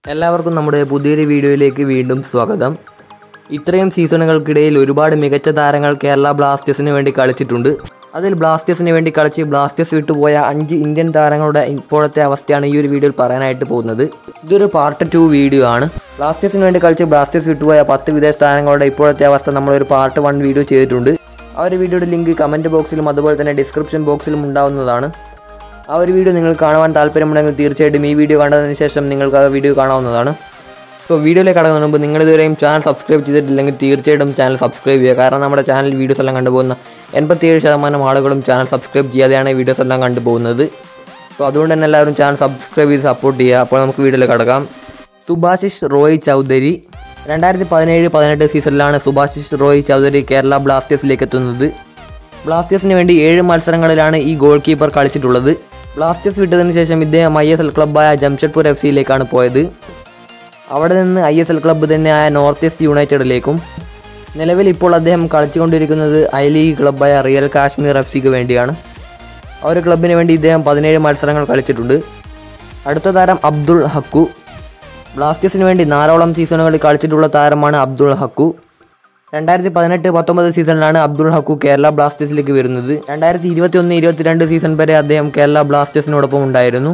എല്ലാവർക്കും നമ്മുടെ പുതിയൊരു വീഡിയോയിലേക്ക് വീണ്ടും സ്വാഗതം ഇത്രയും സീസണുകൾക്കിടയിൽ ഒരുപാട് മികച്ച താരങ്ങൾ കേരള ബ്ലാസ്റ്റേഴ്സിന് വേണ്ടി കളിച്ചിട്ടുണ്ട് അതിൽ ബ്ലാസ്റ്റേഴ്സിന് വേണ്ടി കളിച്ച് ബ്ലാസ്റ്റേഴ്സ് വിട്ടുപോയ അഞ്ച് ഇന്ത്യൻ താരങ്ങളുടെ ഇപ്പോഴത്തെ അവസ്ഥയാണ് ഈ ഒരു വീഡിയോയിൽ പറയാനായിട്ട് പോകുന്നത് ഇതൊരു പാർട്ട് ടു വീഡിയോ ആണ് ബ്ലാസ്റ്റേഴ്സിന് വേണ്ടി കളിച്ച് ബ്ലാസ്റ്റേഴ്സ് വിട്ടുപോയ പത്ത് വിദേശ താരങ്ങളുടെ ഇപ്പോഴത്തെ അവസ്ഥ നമ്മളൊരു പാർട്ട് വൺ വീഡിയോ ചെയ്തിട്ടുണ്ട് ആ ഒരു വീഡിയോയുടെ ലിങ്ക് കമൻറ്റ് ബോക്സിലും അതുപോലെ തന്നെ ഡിസ്ക്രിപ്ഷൻ ബോക്സിലും ഉണ്ടാവുന്നതാണ് ആ ഒരു വീഡിയോ നിങ്ങൾ കാണുവാൻ താല്പര്യമുണ്ടെങ്കിൽ തീർച്ചയായിട്ടും ഈ വീഡിയോ കണ്ടതിന് ശേഷം നിങ്ങൾക്ക് ആ വീഡിയോ കാണാവുന്നതാണ് സോ വീഡിയോയിലേക്ക് കടക്കുന്നതിന് മുമ്പ് നിങ്ങൾ ഇതുവരെയും ചാനൽ സബ്സ്ക്രൈബ് ചെയ്തിട്ടില്ലെങ്കിൽ തീർച്ചയായിട്ടും ചാനൽ സബ്സ്ക്രൈബ് ചെയ്യുക കാരണം നമ്മുടെ ചാനൽ വീഡിയോസ് എല്ലാം കണ്ടുപോകുന്ന എൺപത്തിയേഴ് ശതമാനം ആളുകളും ചാനൽ സബ്സ്ക്രൈബ് ചെയ്യാതെയാണ് ഈ വീഡിയോസ് എല്ലാം കണ്ടുപോകുന്നത് സോ അതുകൊണ്ട് തന്നെ എല്ലാവരും ചാനൽ സബ്സ്ക്രൈബ് ചെയ്ത് സപ്പോർട്ട് ചെയ്യുക അപ്പോൾ നമുക്ക് വീഡിയോയിൽ കടക്കാം സുഭാഷിഷ് റോയ് ചൗധരി രണ്ടായിരത്തി പതിനേഴ് പതിനെട്ട് സീസണിലാണ് സുഭാഷിഷ് റോയ് ചൗധരി കേരള ബ്ലാസ്റ്റേഴ്സിലേക്ക് എത്തുന്നത് ബ്ലാസ്റ്റേഴ്സിന് വേണ്ടി ഏഴ് മത്സരങ്ങളിലാണ് ഈ ഗോൾ കീപ്പർ കളിച്ചിട്ടുള്ളത് ബ്ലാസ്റ്റേഴ്സ് വിട്ടതിന് ശേഷം ഇദ്ദേഹം ഐ എസ് എൽ ക്ലബ്ബായ ജംഷഡ്പൂർ എഫ് സിയിലേക്കാണ് പോയത് അവിടെ നിന്ന് ഐ എസ് എൽ ക്ലബ്ബ് തന്നെയായ നോർത്ത് ഈസ്റ്റ് യുണൈറ്റഡിലേക്കും നിലവിൽ ഇപ്പോൾ അദ്ദേഹം കളിച്ചുകൊണ്ടിരിക്കുന്നത് ഐ ലീഗ് ക്ലബ്ബായ റിയൽ കാശ്മീർ എഫ് സിക്ക് വേണ്ടിയാണ് ആ ഒരു ക്ലബിന് വേണ്ടി ഇദ്ദേഹം പതിനേഴ് മത്സരങ്ങൾ കളിച്ചിട്ടുണ്ട് അടുത്ത താരം അബ്ദുൾ ഹക്കു ബ്ലാസ്റ്റേഴ്സിന് വേണ്ടി നാലോളം സീസണുകളിൽ കളിച്ചിട്ടുള്ള താരമാണ് അബ്ദുൾ ഹക്കു രണ്ടായിരത്തി പതിനെട്ട് പത്തൊമ്പത് സീസണിലാണ് അബ്ദുൾ ഹക്കു കേരള ബ്ലാസ്റ്റേഴ്സിലേക്ക് വരുന്നത് രണ്ടായിരത്തി ഇരുപത്തി ഒന്ന് ഇരുപത്തിരണ്ട് സീസൺ വരെ അദ്ദേഹം കേരള ബ്ലാസ്റ്റേഴ്സിനോടൊപ്പം ഉണ്ടായിരുന്നു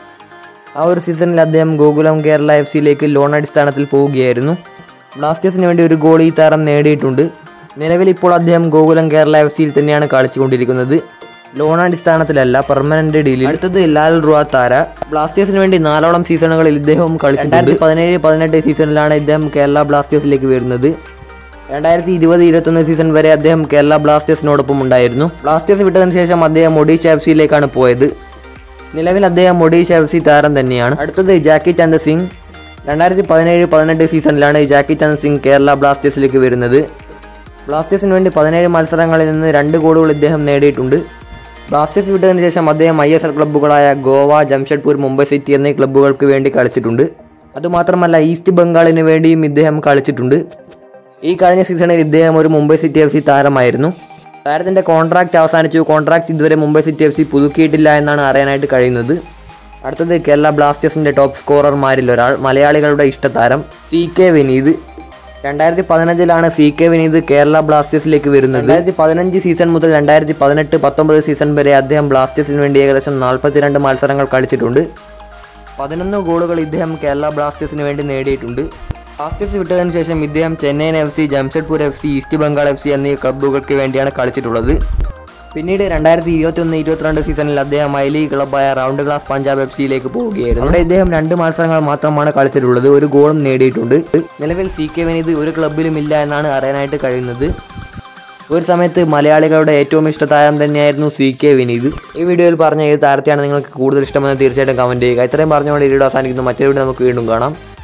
ആ ഒരു സീസണിൽ അദ്ദേഹം ഗോകുലം കേരള എഫ് സിയിലേക്ക് ലോൺ അടിസ്ഥാനത്തിൽ പോവുകയായിരുന്നു ബ്ലാസ്റ്റേഴ്സിന് വേണ്ടി ഒരു ഗോൾ ഈ താരം നേടിയിട്ടുണ്ട് നിലവിൽ ഇപ്പോൾ അദ്ദേഹം ഗോകുലം കേരള എഫ് സിയിൽ തന്നെയാണ് കളിച്ചുകൊണ്ടിരിക്കുന്നത് ലോൺ അടിസ്ഥാനത്തിലല്ല പെർമനന്റ് ഡീലിൽ അടുത്തത് ലാൽ റുവാത്താര ബ്ലാസ്റ്റേഴ്സിന് വേണ്ടി നാലോളം സീസണുകളിൽ ഇദ്ദേഹവും കളിച്ചിട്ടുണ്ട് രണ്ടായിരത്തി പതിനേഴ് പതിനെട്ട് സീസണിലാണ് ഇദ്ദേഹം കേരള ബ്ലാസ്റ്റേഴ്സിലേക്ക് വരുന്നത് രണ്ടായിരത്തി ഇരുപത് ഇരുപത്തൊന്ന് സീസൺ വരെ അദ്ദേഹം കേരള ബ്ലാസ്റ്റേഴ്സിനോടൊപ്പം ഉണ്ടായിരുന്നു ബ്ലാസ്റ്റേഴ്സ് വിട്ടതിന് ശേഷം അദ്ദേഹം ഒഡീഷ എഫ് സിയിലേക്കാണ് പോയത് നിലവിൽ അദ്ദേഹം ഒഡീഷ എഫ് സി താരം തന്നെയാണ് അടുത്തത് ജാക്കി ചന്ദ് സിംഗ് രണ്ടായിരത്തി പതിനേഴ് പതിനെട്ട് സീസണിലാണ് ജാക്കി ചന്ദ് സിംഗ് കേരള ബ്ലാസ്റ്റേഴ്സിലേക്ക് വരുന്നത് ബ്ലാസ്റ്റേഴ്സിന് വേണ്ടി പതിനേഴ് മത്സരങ്ങളിൽ നിന്ന് രണ്ട് ഗോളുകൾ ഇദ്ദേഹം നേടിയിട്ടുണ്ട് ബ്ലാസ്റ്റേഴ്സ് വിട്ടതിന് ശേഷം അദ്ദേഹം ഐ എസ് എൽ ക്ലബ്ബുകളായ ഗോവ ജംഷഡ്പൂർ മുംബൈ സിറ്റി എന്നീ ക്ലബ്ബുകൾക്ക് വേണ്ടി കളിച്ചിട്ടുണ്ട് അതുമാത്രമല്ല ഈസ്റ്റ് ബംഗാളിന് വേണ്ടിയും ഇദ്ദേഹം കളിച്ചിട്ടുണ്ട് ഈ കഴിഞ്ഞ സീസണിൽ ഇദ്ദേഹം ഒരു മുംബൈ സിറ്റി എഫ് സി താരമായിരുന്നു താരത്തിൻ്റെ കോൺട്രാക്റ്റ് അവസാനിച്ചു കോൺട്രാക്റ്റ് ഇതുവരെ മുംബൈ സിറ്റി എഫ് സി പുതുക്കിയിട്ടില്ല എന്നാണ് അറിയാനായിട്ട് കഴിയുന്നത് അടുത്തത് കേരള ബ്ലാസ്റ്റേഴ്സിൻ്റെ ടോപ്പ് സ്കോറർമാരിൽ ഒരാൾ മലയാളികളുടെ ഇഷ്ടതാരം സി കെ വിനീത് രണ്ടായിരത്തി പതിനഞ്ചിലാണ് സി കെ വിനീത് കേരള ബ്ലാസ്റ്റേഴ്സിലേക്ക് വരുന്നത് രണ്ടായിരത്തി പതിനഞ്ച് സീസൺ മുതൽ രണ്ടായിരത്തി പതിനെട്ട് പത്തൊമ്പത് സീസൺ വരെ അദ്ദേഹം ബ്ലാസ്റ്റേഴ്സിന് വേണ്ടി ഏകദേശം നാൽപ്പത്തിരണ്ട് മത്സരങ്ങൾ കളിച്ചിട്ടുണ്ട് പതിനൊന്ന് ഗോളുകൾ ഇദ്ദേഹം കേരള ബ്ലാസ്റ്റേഴ്സിന് വേണ്ടി നേടിയിട്ടുണ്ട് ബ്ലാസ്റ്റേഴ്സ് വിട്ടതിന് ശേഷം ഇദ്ദേഹം Chennaiyin F C Jamshedpur F C East Bengal F C എന്നീ ക്ലബ്ബുകൾക്ക് വേണ്ടിയാണ് കളിച്ചിട്ടുള്ളത് പിന്നീട് രണ്ടായിരത്തി ഇരുപത്തി ഒന്ന് ഇരുപത്തിരണ്ട് സീസണിൽ അദ്ദേഹം ഐ ലീഗ് ക്ലബ്ബായ റൗണ്ട് ക്ലാസ് പഞ്ചാബ് എഫ് സിയിലേക്ക് പോവുകയായിരുന്നു അവിടെ ഇദ്ദേഹം രണ്ട് മത്സരങ്ങൾ മാത്രമാണ് കളിച്ചിട്ടുള്ളത് ഒരു ഗോളും നേടിയിട്ടുണ്ട് നിലവിൽ സി കെ വിനീത് ഒരു ക്ലബിലും ഇല്ല എന്നാണ് അറിയാനായിട്ട് കഴിയുന്നത് ഒരു സമയത്ത് മലയാളികളുടെ ഏറ്റവും ഇഷ്ട താരം തന്നെയായിരുന്നു സി കെ വിനീത് ഈ വീഡിയോയിൽ പറഞ്ഞ ഏത് താരത്തെയാണ് നിങ്ങൾക്ക് കൂടുതൽ ഇഷ്ടമെന്ന് തീർച്ചയായിട്ടും കമൻറ്റ് ചെയ്യുക ഇത്രയും പറഞ്ഞുകൊണ്ട് ഈ വീഡിയോ അവസാനിക്കുന്നു മറ്റൊരു വീഡിയോ നമുക്ക് വീണ്ടും കാണാം